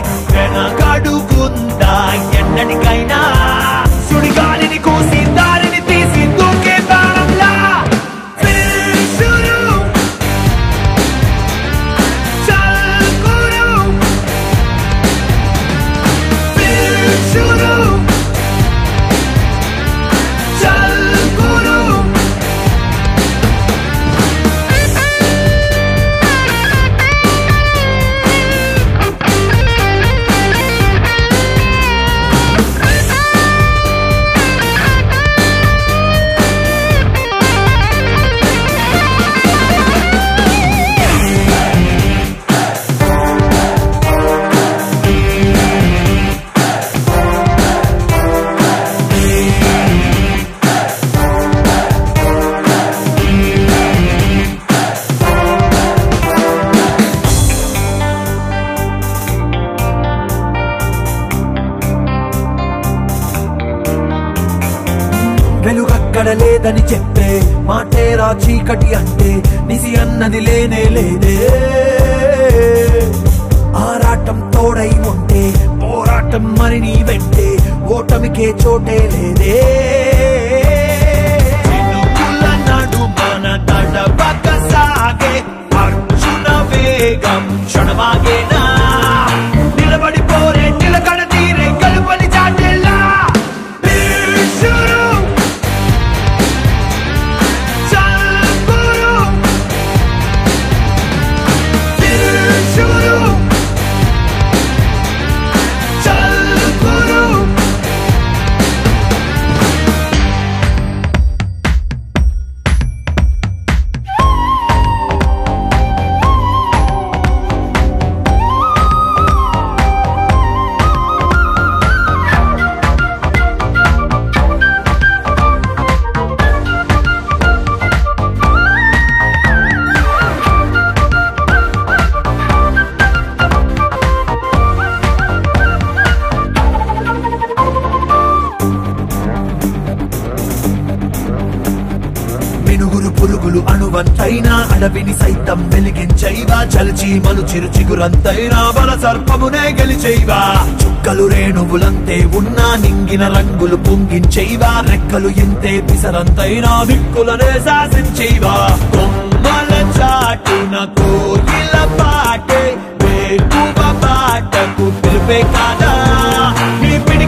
వెనకడుగుందా ఎన్నటికైనా సుడిగాలిని కూసి దారిని తీసి దూకే బాణంలా ఫినిషురు. చల్ గురు. ఫినిషురు. చల్ గురు. వెలుగక్కడ లేదని చెప్పే మాటేరా చీకటి అంటే నిసి అన్నది లేనే లేదే ఆరాటం తోడై ఉంటే పోరాటం మరి నీ వెంటే ఓటమికే చోటే లేదే చినుకుల నడుమన తడబక సాగే అర్జున వేగం క్షణమాగేనా నిలబడిపోరే నిలకడ తీరే కలుపని చాటేలా శురు చల్ గురు శురు చల్ గురు మినుగురు పురుగులు అణువంతైనా అడవిని సైతం వెలిగించైవా చలిచి మలు చిరు చిగురంతైనా బల సర్పమునే గెలిచైవా చుక్కలు రేణువులంతే ఉన్నా నింగిన రంగులు పొంగించైవా రెక్కలు ఇంతే పిసరంతైనా దిక్కులనే శాసించైవా కొమ్మల చాటున కోయిల పాటే వేకువ పాటకు పిలిపే కాదా నీ పిడి